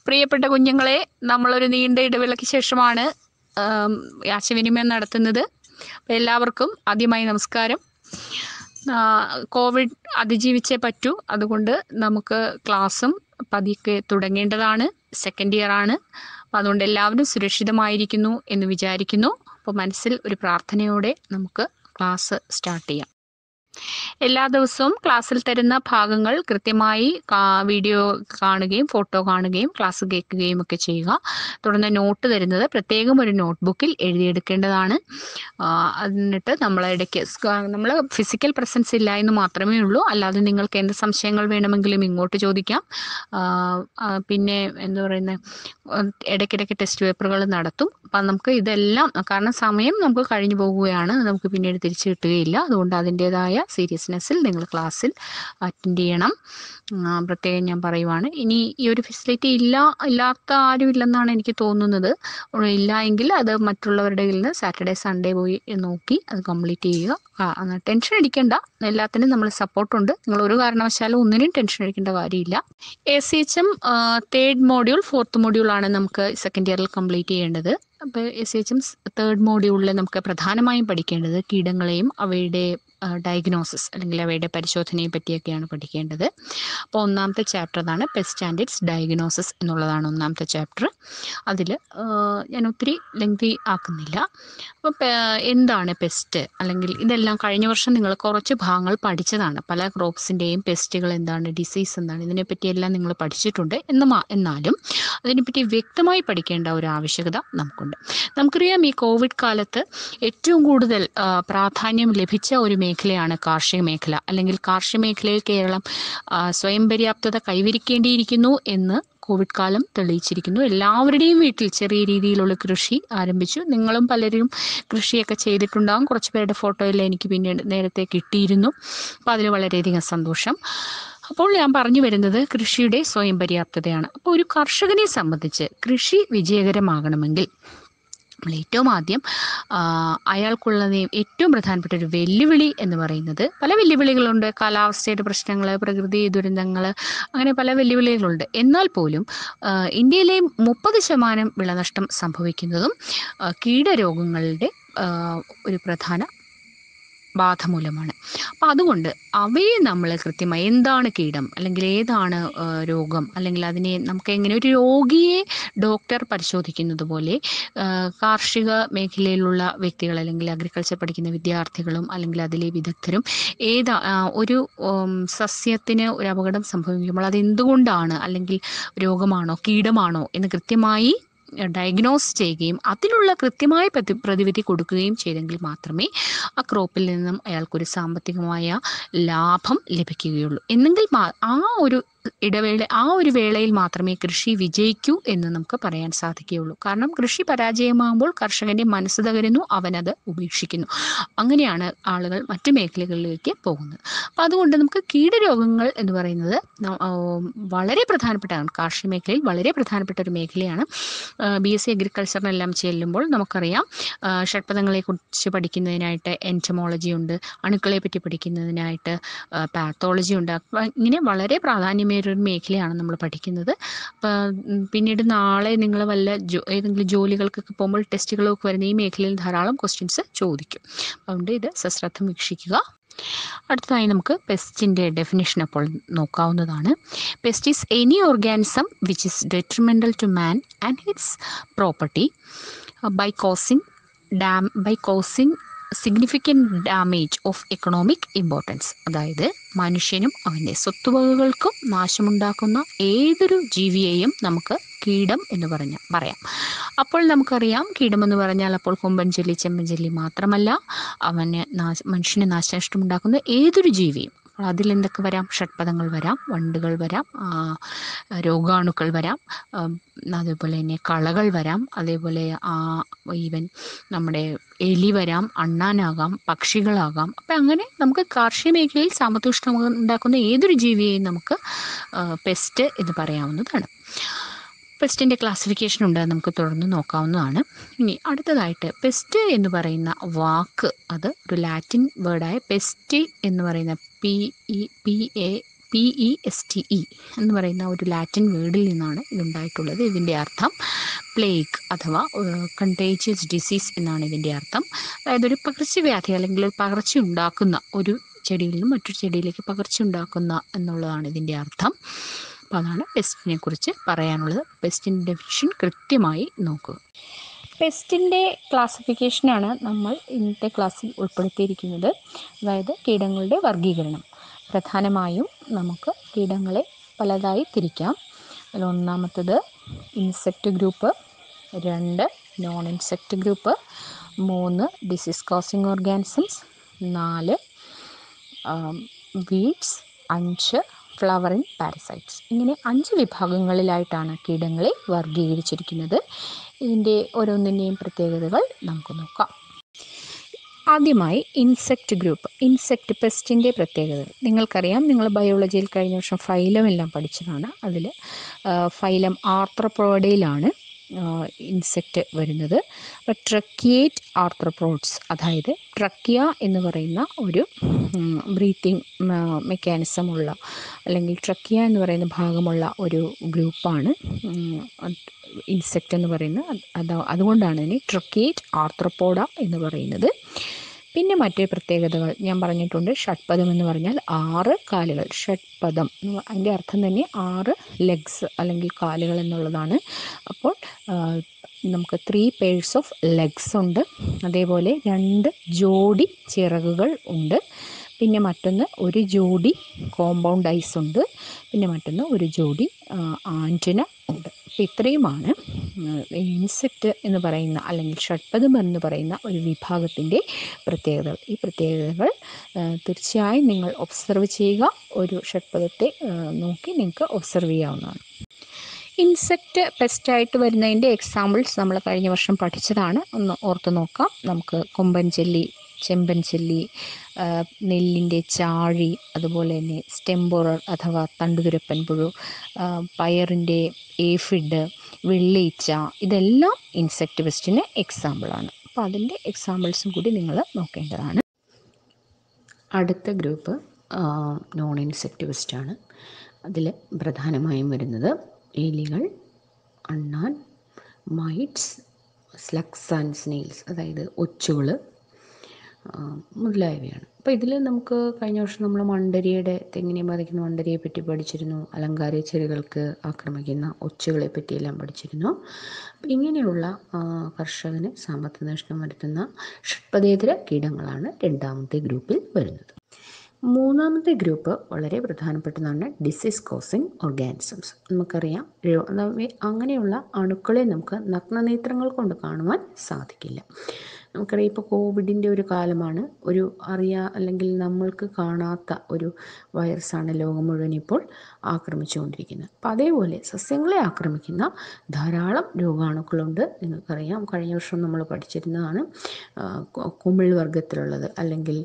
പ്രിയപ്പെട്ട കുഞ്ഞുങ്ങളെ നമ്മളൊരു നീണ്ട ഇടവേളയ്ക്ക് ശേഷമാണ് ആം, ആശയവിനിമയം നടത്തുന്നത് അപ്പോൾ എല്ലാവർക്കും ആദ്യമായി നമസ്കാരം ആ, കോവിഡ് അതിജീവിച്ചേ പറ്റൂ അതുകൊണ്ട് നമുക്ക് ക്ലാസ്സും പതിക്കെ തുടങ്ങേണ്ടതാണ് സെക്കൻഡ് ഇയർ ആണ് അപ്പോൾ അതുകൊണ്ട് എല്ലാവരും സുരക്ഷിതമായിരിക്കുന്നു എന്ന് വിചാരിക്കുന്നു അപ്പോൾ മനസ്സിൽ ഒരു പ്രാർത്ഥനയോടെ നമുക്ക് ക്ലാസ് സ്റ്റാർട്ട് ചെയ്യാം എല്ലാ ദിവസവും ക്ലാസ്സിൽ തരുന്ന ഭാഗങ്ങൾ കൃത്യമായി കാ- വീഡിയോ കാണുകയും ഫോട്ടോ കാണുകയും ക്ലാസ് കേൾക്കുകയും ഒക്കെ ചെയ്യുക തുടർന്ന് നോട്ട് തരുന്നത് പ്രത്യേകം ഒരു നോട്ട്ബുക്കിൽ എഴുതിയെടുക്കേണ്ടതാണ് ആ, എന്നിട്ട് നമ്മൾ ഇടയ്ക്ക് നമ്മൾ ഫിസിക്കൽ പ്രസൻസ് ഇല്ല എന്ന് മാത്രമേ ഉള്ളൂ അല്ലാതെ നിങ്ങൾക്ക് എന്ത് സംശയങ്ങൾ വേണമെങ്കിലും ഇങ്ങോട്ട് ചോദിക്കാം ആ, ആ, പിന്നെ എന്താ പറയുന്നത് ഇടയ്ക്കിടയ്ക്ക് ടെസ്റ്റ് പേപ്പറുകൾ നടത്തും അപ്പം നമുക്ക് ഇതെല്ലാം കാരണം സമയം നമുക്ക് കഴിഞ്ഞു പോകുകയാണ് നമുക്ക് പിന്നീട് തിരിച്ചു കിട്ടുകയില്ല അതുകൊണ്ട് അതിൻ്റെതായ സീരിയസ്നെസ്സിൽ നിങ്ങൾ ക്ലാസ്സിൽ അറ്റൻഡ് ചെയ്യണം ആ, പ്രത്യേകം ഞാൻ പറയുവാണ് ഇനി ഈ ഒരു ഫെസിലിറ്റി ഇല്ല ഇല്ലാത്ത ആരും ഇല്ലെന്നാണ് എനിക്ക് തോന്നുന്നത് ഉം, ഇല്ല എങ്കിൽ അത് മറ്റുള്ളവരുടെ കയ്യിൽ നിന്ന് സാറ്റർഡേ സൺഡേ പോയി നോക്കി അത് കംപ്ലീറ്റ് ചെയ്യുക ആ, എന്നാ ടെൻഷൻ അടിക്കണ്ട എല്ലാത്തിനും നമ്മൾ സപ്പോർട്ടുണ്ട് നിങ്ങൾ ഒരു കാരണവശാലും ഒന്നിനും ടെൻഷൻ അടിക്കേണ്ട കാര്യമില്ല A C H M third module fourth module ആണ് നമുക്ക് സെക്കൻഡ് ഇയറിൽ കംപ്ലീറ്റ് ചെയ്യേണ്ടത് അപ്പോൾ എസ് എച്ച് എം തേർഡ് മോഡ്യൂളിൽ നമുക്ക് പ്രധാനമായും പഠിക്കേണ്ടത് കീടങ്ങളെയും അവയുടെ ഡയഗ്നോസിസ് അല്ലെങ്കിൽ അവയുടെ പരിശോധനയെ പറ്റിയൊക്കെയാണ് പഠിക്കേണ്ടത് അപ്പോൾ ഒന്നാമത്തെ ചാപ്റ്റർ അതാണ് പെസ്റ്റ് ആൻഡ് ഇറ്റ്സ് ഡയഗ്നോസിസ് എന്നുള്ളതാണ് ഒന്നാമത്തെ ചാപ്റ്റർ അതിൽ ഞാൻ ഒത്തിരി ലെങ്തി ആക്കുന്നില്ല അപ്പോൾ എന്താണ് പെസ്റ്റ് അല്ലെങ്കിൽ ഇതെല്ലാം കഴിഞ്ഞ വർഷം നിങ്ങൾ കുറച്ച് ഭാഗങ്ങൾ പഠിച്ചതാണ് പല ക്രോപ്സിൻ്റെയും പെസ്റ്റുകൾ എന്താണ് ഡിസീസ് എന്താണ് ഇതിനെപ്പറ്റിയെല്ലാം നിങ്ങൾ പഠിച്ചിട്ടുണ്ട് എന്ന് മാ- എന്നാലും അതിനെപ്പറ്റി വ്യക്തമായി പഠിക്കേണ്ട ഒരു ആവശ്യകത നമുക്കുണ്ട് നമുക്കറിയാം ഈ കോവിഡ് കാലത്ത് ഏറ്റവും കൂടുതൽ ആ, പ്രാധാന്യം ലഭിച്ച ഒരു മേഖലയാണ് കാർഷിക മേഖല അല്ലെങ്കിൽ കാർഷിക മേഖലയിൽ കേരളം ആ, സ്വയം പര്യാപ്തത കൈവരിക്കേണ്ടിയിരിക്കുന്നു എന്ന് കോവിഡ് കാലം തെളിയിച്ചിരിക്കുന്നു എല്ലാവരുടെയും വീട്ടിൽ ചെറിയ രീതിയിലുള്ള കൃഷി ആരംഭിച്ചു നിങ്ങളും പലരും കൃഷിയൊക്കെ ചെയ്തിട്ടുണ്ടാകും കുറച്ച് പേരുടെ ഫോട്ടോയിൽ എനിക്ക് പിന്നീട് നേരത്തെ കിട്ടിയിരുന്നു അപ്പോൾ അതിൽ വളരെയധികം സന്തോഷം അപ്പോൾ ഞാൻ പറഞ്ഞു വരുന്നത് കൃഷിയുടെ സ്വയം പര്യാപ്തതയാണ് അപ്പോൾ ഒരു കർഷകനെ സംബന്ധിച്ച് കൃഷി വിജയകരമാകണമെങ്കിൽ നമ്മൾ ഏറ്റവും ആദ്യം ആ, അയാൾക്കുള്ള നേ- ഏറ്റവും പ്രധാനപ്പെട്ട ഒരു വെല്ലുവിളി എന്ന് പറയുന്നത് പല വെല്ലുവിളികളുണ്ട് കാലാവസ്ഥയുടെ പ്രശ്നങ്ങൾ പ്രകൃതി ദുരന്തങ്ങൾ അങ്ങനെ പല വെല്ലുവിളികളുണ്ട് എന്നാൽ പോലും ആ, ഇന്ത്യയിലെ മുപ്പത് ശതമാനം വിളനഷ്ടം സംഭവിക്കുന്നതും ആ, കീടരോഗങ്ങളുടെ ആ, ഒരു പ്രധാന ബാധ മൂലമാണ് അപ്പം അതുകൊണ്ട് അവയെ നമ്മൾ കൃത്യമായി എന്താണ് കീടം അല്ലെങ്കിൽ ഏതാണ് ആ, രോഗം അല്ലെങ്കിൽ അതിനെ നമുക്ക് എങ്ങനെ ഒരു രോഗിയെ ഡോക്ടർ പരിശോധിക്കുന്നത് പോലെ ആ, കാർഷിക മേഖലയിലുള്ള വ്യക്തികൾ അല്ലെങ്കിൽ അഗ്രികൾച്ചർ പഠിക്കുന്ന വിദ്യാർത്ഥികളും അല്ലെങ്കിൽ അതിലെ വിദഗ്ധരും ഏതാ ആ, ഒരു ഉം, സസ്യത്തിന് ഒരു അപകടം സംഭവിക്കുമ്പോൾ അത് എന്തുകൊണ്ടാണ് അല്ലെങ്കിൽ രോഗമാണോ കീടമാണോ എന്ന് കൃത്യമായി ഡയഗ്നോസ് ചെയ്യുകയും അതിനുള്ള കൃത്യമായ പ്രതി പ്രതിവിധി കൊടുക്കുകയും ചെയ്തെങ്കിൽ മാത്രമേ ആ ക്രോപ്പിൽ നിന്നും അയാൾക്കൊരു സാമ്പത്തികമായ ലാഭം ലഭിക്കുകയുള്ളൂ എന്നെങ്കിൽ മാ- ആ ഒരു ഇടവേള ആ ഒരു വേളയിൽ മാത്രമേ കൃഷി വിജയിക്കൂ എന്ന് നമുക്ക് പറയാൻ സാധിക്കുകയുള്ളൂ കാരണം കൃഷി പരാജയമാകുമ്പോൾ കർഷകന്റെ മനസ്സ് തകരുന്നു അവനത് ഉപേക്ഷിക്കുന്നു അങ്ങനെയാണ് ആളുകൾ മറ്റു മേഖലകളിലേക്ക് പോകുന്നത് അപ്പം അതുകൊണ്ട് നമുക്ക് കീടരോഗങ്ങൾ എന്ന് പറയുന്നത് ന- ആ, വളരെ പ്രധാനപ്പെട്ടതാണ് കാർഷിക മേഖലയിൽ വളരെ പ്രധാനപ്പെട്ട ഒരു മേഖലയാണ് ബി എസ് സി അഗ്രികൾച്ചറിനെല്ലാം ചെല്ലുമ്പോൾ നമുക്കറിയാം ആ, ഷഡ്പദങ്ങളെക്കുറിച്ച് പഠിക്കുന്നതിനായിട്ട് എൻറ്റമോളജി ഉണ്ട് അണുക്കളെ പറ്റി പഠിക്കുന്നതിനായിട്ട് പാത്തോളജി ഉണ്ട് അപ്പം ഇങ്ങനെ വളരെ പ്രാധാന്യമേറിയ ഒരു മേഖലയാണ് നമ്മൾ പഠിക്കുന്നത് അപ്പം ഉം, പിന്നീട് നാളെ നിങ്ങൾ വല്ല ജോ ഏതെങ്കിലും ജോലികൾക്കൊക്കെ പോകുമ്പോൾ ടെസ്റ്റുകളൊക്കെ വരുന്ന ഈ മേഖലയിൽ ധാരാളം ക്വസ്റ്റ്യൻസ് ചോദിക്കും അതുകൊണ്ട് ഇത് സശ്രദ്ധം വീക്ഷിക്കുക അടുത്തതായി നമുക്ക് പെസ്റ്റിൻ്റെ ഡെഫിനേഷൻ അപ്പോൾ നോക്കാവുന്നതാണ് pest is any organism which is detrimental to man and his property by causing dam by causing significant damage of economic importance അതായത് മനുഷ്യനും അവൻ്റെ സ്വത്തുവകകൾക്കും നാശമുണ്ടാക്കുന്ന ഏതൊരു ജീവിയെയും നമുക്ക് കീടം എന്ന് പറഞ്ഞ പറയാം അപ്പോൾ നമുക്കറിയാം കീടമെന്ന് പറഞ്ഞാൽ അപ്പോൾ കൊമ്പൻ ചെല്ലി ചെമ്മൻ ചെല്ലി മാത്രമല്ല അവന് നാശ മനുഷ്യന് നാശനഷ്ടമുണ്ടാക്കുന്ന ഏതൊരു ജീവിയും അപ്പോൾ അതിൽ എന്തൊക്കെ വരാം ഷഡ്പദങ്ങൾ വരാം വണ്ടുകൾ വരാം ആ, രോഗാണുക്കൾ വരാം ആ, അതേപോലെ തന്നെ കളകൾ വരാം അതേപോലെ ആ ഈവൻ നമ്മുടെ എലി വരാം അണ്ണാനാകാം പക്ഷികളാകാം അപ്പം അങ്ങനെ നമുക്ക് കാർഷിക മേഖലയിൽ സാമ്പത്തിക ഉണ്ടാക്കുന്ന ഏതൊരു ജീവിയെയും നമുക്ക് പെസ്റ്റ് എന്ന് പറയാവുന്നതാണ് പെസ്റ്റിൻ്റെ ക്ലാസിഫിക്കേഷൻ ഉണ്ട് അത് നമുക്ക് തുടർന്ന് നോക്കാവുന്നതാണ് ഇനി അടുത്തതായിട്ട് പെസ്റ്റ് എന്ന് പറയുന്ന വാക്ക് അത് ഒരു ലാറ്റിൻ വേർഡായ പെസ്റ്റി എന്ന് പറയുന്ന P E P A P E S T E എന്ന് പറയുന്ന ഒരു ലാറ്റിൻ വേർഡിൽ നിന്നാണ് ഇതുണ്ടായിട്ടുള്ളത് ഇതിൻ്റെ അർത്ഥം പ്ലേഗ് അഥവാ കണ്ടേജിയസ് ഡിസീസ് എന്നാണ് ഇതിൻ്റെ അർത്ഥം അതായത് ഒരു പകർച്ചവ്യാധി അല്ലെങ്കിൽ ഒരു പകർച്ച ഉണ്ടാക്കുന്ന ഒരു ചെടിയിൽ നിന്നും മറ്റൊരു ചെടിയിലേക്ക് പകർച്ച ഉണ്ടാക്കുന്ന എന്നുള്ളതാണ് ഇതിൻ്റെ അർത്ഥം അപ്പോൾ അതാണ് പെസ്റ്റിനെ കുറിച്ച് പറയാനുള്ളത് പെസ്റ്റിൻ്റെ ഡെഫിനിഷൻ കൃത്യമായി നോക്കുക പെസ്റ്റിൻ്റെ ക്ലാസിഫിക്കേഷനാണ് നമ്മൾ ഇന്നത്തെ ക്ലാസ്സിൽ ഉൾപ്പെടുത്തിയിരിക്കുന്നത് അതായത് കീടങ്ങളുടെ വർഗീകരണം പ്രധാനമായും നമുക്ക് കീടങ്ങളെ പലതായി തിരിക്കാം അതിൽ ഒന്നാമത്തത് ഇൻസെക്റ്റ് ഗ്രൂപ്പ് രണ്ട് നോൺ ഇൻസെക്റ്റ് ഗ്രൂപ്പ് മൂന്ന് ഡിസീസ് കോസിങ് ഓർഗാനിസംസ് നാല് വീഡ്സ് അഞ്ച് ഫ്ലവറിങ് പാരസൈറ്റ്സ് ഇങ്ങനെ അഞ്ച് വിഭാഗങ്ങളിലായിട്ടാണ് കീടങ്ങളെ വർഗീകരിച്ചിരിക്കുന്നത് ഇതിൻ്റെ ഓരോന്നിൻ്റെയും പ്രത്യേകതകൾ നമുക്ക് നോക്കാം ആദ്യമായി ഇൻസെക്റ്റ് ഗ്രൂപ്പ് ഇൻസെക്റ്റ് പെസ്റ്റിൻ്റെ പ്രത്യേകതകൾ നിങ്ങൾക്കറിയാം നിങ്ങൾ ബയോളജിയിൽ കഴിഞ്ഞ വർഷം ഫൈലം എല്ലാം പഠിച്ചതാണ് അതിൽ ഫൈലം ആർത്രപ്രോഡയിലാണ് ഇൻസെക്റ്റ് വരുന്നത് അപ്പോൾ ട്രക്കിയേറ്റ് ആർത്രപ്രോഡ്സ് അതായത് ട്രക്കിയ എന്ന് പറയുന്ന ഒരു ബ്രീത്തിങ് മെക്കാനിസം ഉള്ള അല്ലെങ്കിൽ ട്രക്കിയ എന്ന് പറയുന്ന ഭാഗമുള്ള ഒരു ഗ്രൂപ്പാണ് ഇൻസെക്റ്റ് എന്ന് പറയുന്നത് അത് അതുകൊണ്ടാണ് ഇതിനെ ട്രക്കിയേറ്റ് ആർത്രപ്പോഡ എന്ന് പറയുന്നത് പിന്നെ മറ്റു പ്രത്യേകതകൾ ഞാൻ പറഞ്ഞിട്ടുണ്ട് ഷഡ്പദം എന്ന് പറഞ്ഞാൽ ആറ് കാലുകൾ ഷഡ്പദം അതിൻ്റെ അർത്ഥം തന്നെ ആറ് ലെഗ്സ് അല്ലെങ്കിൽ കാലുകൾ എന്നുള്ളതാണ് അപ്പോൾ നമുക്ക് ത്രീ പേഴ്സ് ഓഫ് ലെഗ്സ് ഉണ്ട് അതേപോലെ രണ്ട് ജോഡി ചിറകുകൾ ഉണ്ട് പിന്നെ മറ്റൊന്ന് ഒരു ജോഡി കോമ്പൗണ്ട് ഐസ് ഉണ്ട് പിന്നെ മറ്റൊന്ന് ഒരു ജോഡി ആൻറ്റിന ഉണ്ട് അപ്പോൾ ഇത്രയുമാണ് ഇൻസെക്റ്റ് എന്ന് പറയുന്ന അല്ലെങ്കിൽ ഷഡ്പദം എന്ന് പറയുന്ന ഒരു വിഭാഗത്തിൻ്റെ പ്രത്യേകതകൾ ഈ പ്രത്യേകതകൾ തീർച്ചയായും നിങ്ങൾ ഒബ്സർവ് ചെയ്യുക ഒരു ഷഡ്പദത്തെ നോക്കി നിങ്ങൾക്ക് ഒബ്സർവ് ചെയ്യാവുന്നതാണ് ഇൻസെക്റ്റ് പെസ്റ്റായിട്ട് വരുന്നതിൻ്റെ എക്സാമ്പിൾസ് നമ്മൾ കഴിഞ്ഞ വർഷം പഠിച്ചതാണ് ഒന്ന് ഓർത്ത് നോക്കാം നമുക്ക് കൊമ്പൻ ചെല്ലി ചെമ്പൻ ചെല്ലി നെല്ലിൻ്റെ ചാഴി അതുപോലെ തന്നെ സ്റ്റെമ്പോറർ അഥവാ തണ്ടുതുരപ്പൻ പുഴു പയറിൻ്റെ ഏഫിഡ് വെള്ളീച്ച ഇതെല്ലാം ഇൻസെക്റ്റ് പെസ്റ്റിന് എക്സാമ്പിളാണ് അപ്പോൾ അതിൻ്റെ എക്സാമ്പിൾസും കൂടി നിങ്ങൾ നോക്കേണ്ടതാണ് അടുത്ത ഗ്രൂപ്പ് നോൺ ഇൻസെക്റ്റ് പെസ്റ്റാണ് അതിൽ പ്രധാനമായും വരുന്നത് എലികൾ അണ്ണാൻ മൈറ്റ്സ് സ്ലക്സ് ആൻഡ് സ്നെയിൽസ് അതായത് ഒച്ചുകൾ മുതലായവയാണ് അപ്പോൾ ഇതിൽ നമുക്ക് കഴിഞ്ഞ വർഷം നമ്മൾ മണ്ടരിയുടെ തെങ്ങിനെ ബാധിക്കുന്ന മണ്ടരിയെ പറ്റി പഠിച്ചിരുന്നു അലങ്കാര ചെടികൾക്ക് ആക്രമിക്കുന്ന ഒച്ചുകളെ പറ്റിയെല്ലാം പഠിച്ചിരുന്നു അപ്പോൾ ഇങ്ങനെയുള്ള കർഷകന് സാമ്പത്തിക നഷ്ടം വരുത്തുന്ന ഷഡ്പതേതര കീടങ്ങളാണ് രണ്ടാമത്തെ ഗ്രൂപ്പിൽ വരുന്നത് മൂന്നാമത്തെ ഗ്രൂപ്പ് വളരെ പ്രധാനപ്പെട്ടതാണ് ഡിസീസ് കോസിങ് ഓർഗാനിസംസ് നമുക്കറിയാം അങ്ങനെയുള്ള അണുക്കളെ നമുക്ക് നഗ്നനേത്രങ്ങൾ കൊണ്ട് കാണുവാൻ സാധിക്കില്ല നമുക്കറിയാം ഇപ്പോൾ കോവിഡിൻ്റെ ഒരു കാലമാണ് ഒരു അറിയാ അല്ലെങ്കിൽ നമ്മൾക്ക് കാണാത്ത ഒരു വൈറസാണ് ലോകം മുഴുവൻ ഇപ്പോൾ ആക്രമിച്ചുകൊണ്ടിരിക്കുന്നത് അപ്പോൾ അതേപോലെ സസ്യങ്ങളെ ആക്രമിക്കുന്ന ധാരാളം രോഗാണുക്കളുണ്ട് നിങ്ങൾക്കറിയാം കഴിഞ്ഞ വർഷം നമ്മൾ പഠിച്ചിരുന്നതാണ് കുമിൾ വർഗത്തിലുള്ളത് അല്ലെങ്കിൽ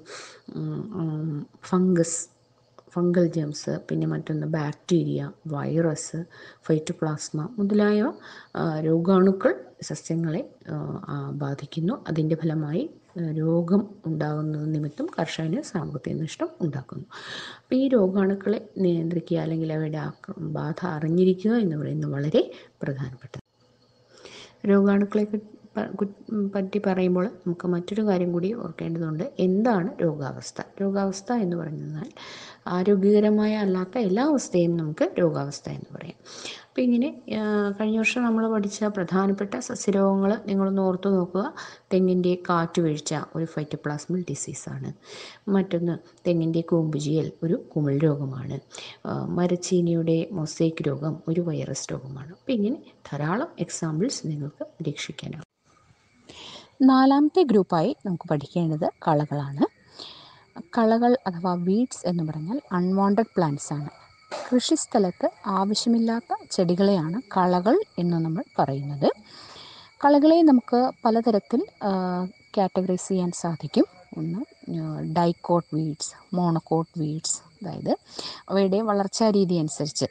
ഫംഗസ് ഫംഗൽ ജംസ് പിന്നെ മറ്റൊന്ന് ബാക്ടീരിയ വൈറസ് ഫൈറ്റോപ്ലാസ്മ മുതലായ രോഗാണുക്കൾ സസ്യങ്ങളെ ബാധിക്കുന്നു അതിൻ്റെ ഫലമായി രോഗം ഉണ്ടാകുന്നത് നിമിത്തം കർഷകന് സാമ്പത്തിക നഷ്ടം ഉണ്ടാക്കുന്നു അപ്പോൾ ഈ രോഗാണുക്കളെ നിയന്ത്രിക്കുക അല്ലെങ്കിൽ അവയുടെ ബാധ അറിഞ്ഞിരിക്കുക എന്ന് പറയുന്നത് വളരെ പ്രധാനപ്പെട്ടത് രോഗാണുക്കളെ പറ്റി പറയുമ്പോൾ നമുക്ക് മറ്റൊരു കാര്യം കൂടി ഓർക്കേണ്ടതുണ്ട് എന്താണ് രോഗാവസ്ഥ രോഗാവസ്ഥ എന്ന് പറഞ്ഞാൽ ആരോഗ്യകരമായ അല്ലാത്ത എല്ലാ അവസ്ഥയും നമുക്ക് രോഗാവസ്ഥ എന്ന് പറയാം അപ്പോൾ ഇങ്ങനെ കഴിഞ്ഞ വർഷം നമ്മൾ പഠിച്ച പ്രധാനപ്പെട്ട സസ്യരോഗങ്ങൾ നിങ്ങളൊന്ന് ഓർത്തു നോക്കുക തെങ്ങിൻ്റെ കാറ്റുവീഴ്ച ഒരു ഫൈറ്റോപ്ലാസ്മൽ ഡിസീസാണ് മറ്റൊന്ന് തെങ്ങിൻ്റെ കൂമ്പുചിയൽ ഒരു കുമിൾ രോഗമാണ് മരച്ചീനിയുടെ മൊസൈക്ക് രോഗം ഒരു വൈറസ് രോഗമാണ് അപ്പോൾ ഇങ്ങനെ ധാരാളം എക്സാമ്പിൾസ് നിങ്ങൾക്ക് നിരീക്ഷിക്കാനാവും നാലാമത്തെ ഗ്രൂപ്പായി നമുക്ക് പഠിക്കേണ്ടത് കളകളാണ് കളകൾ അഥവാ വീഡ്സ് എന്ന് പറഞ്ഞാൽ അൺവാണ്ടഡ് പ്ലാന്റ്സ് ആണ് കൃഷിസ്ഥലത്ത് ആവശ്യമില്ലാത്ത ചെടികളെയാണ് കളകൾ എന്ന് നമ്മൾ പറയുന്നത് കളകളെ നമുക്ക് പലതരത്തിൽ കാറ്റഗറൈസ് ചെയ്യാൻ സാധിക്കും ഒന്ന് ഡൈക്കോട്ട് വീഡ്സ് മോണോക്കോട്ട് വീഡ്സ് അതായത് അവയുടെ വളർച്ചാ രീതി അനുസരിച്ച്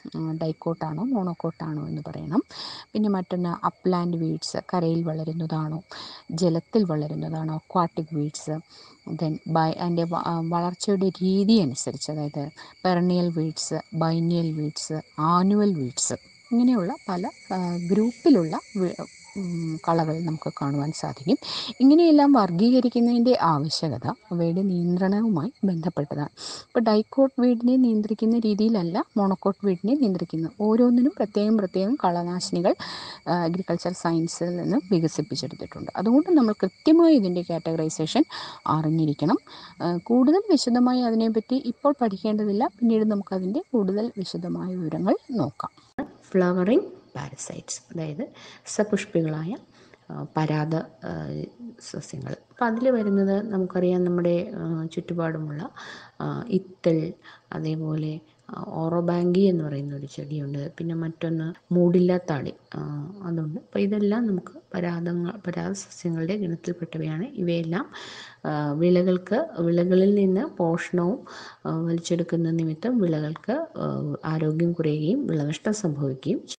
ഡൈക്കോട്ടാണോ മോണോക്കോട്ടാണോ എന്ന് പറയണം പിന്നെ മറ്റൊന്ന് അപ്ലാൻഡ് വീഡ്സ് കരയിൽ വളരുന്നതാണോ ജലത്തിൽ വളരുന്നതാണോ അക്വാട്ടിക് വീഡ്സ് ദെൻ ബൈ അതിൻ്റെ വളർച്ചയുടെ രീതി അനുസരിച്ച് അതായത് perennial weeds biennial weeds annual weeds ഇങ്ങനെയുള്ള പല ഗ്രൂപ്പിലുള്ള കളകൾ നമുക്ക് കാണുവാൻ സാധിക്കും ഇങ്ങനെയെല്ലാം വർഗീകരിക്കുന്നതിൻ്റെ ആവശ്യകത അവയുടെ നിയന്ത്രണവുമായി ബന്ധപ്പെട്ടതാണ് ഇപ്പോൾ ഡൈക്കോട്ട് വീടിനെ നിയന്ത്രിക്കുന്ന രീതിയിലല്ല മോണോക്കോട്ട് വീടിനെ നിയന്ത്രിക്കുന്നത് ഓരോന്നിനും പ്രത്യേകം പ്രത്യേകം കളനാശിനികൾ അഗ്രികൾച്ചർ സയൻസിൽ നിന്ന് വികസിപ്പിച്ചെടുത്തിട്ടുണ്ട് അതുകൊണ്ട് നമ്മൾ കൃത്യമായി ഇതിൻ്റെ കാറ്റഗറൈസേഷൻ അറിഞ്ഞിരിക്കണം കൂടുതൽ വിശദമായി അതിനെപ്പറ്റി ഇപ്പോൾ പഠിക്കേണ്ടതില്ല പിന്നീട് നമുക്കതിൻ്റെ കൂടുതൽ വിശദമായ വിവരങ്ങൾ നോക്കാം ഫ്ലവറിങ് പാരസൈറ്റ്സ് അതായത് സപുഷ്പികളായ പരാത സസ്യങ്ങൾ അപ്പോൾ അതിൽ വരുന്നത് നമുക്കറിയാം നമ്മുടെ ചുറ്റുപാടുമുള്ള ഇത്തൾ അതേപോലെ ഓറോബാങ്കി എന്ന് പറയുന്ന ഒരു ചെടിയുണ്ട് പിന്നെ മറ്റൊന്ന് മൂടില്ലാത്താളി അതുണ്ട് അപ്പോൾ ഇതെല്ലാം നമുക്ക് പരാതങ്ങൾ പരാത സസ്യങ്ങളുടെ ഗണത്തിൽപ്പെട്ടവയാണ് ഇവയെല്ലാം വിളകൾക്ക് വിളകളിൽ നിന്ന് പോഷണവും വലിച്ചെടുക്കുന്ന നിമിത്തം വിളകൾക്ക് ആരോഗ്യം കുറയുകയും വിളനഷ്ടം സംഭവിക്കുകയും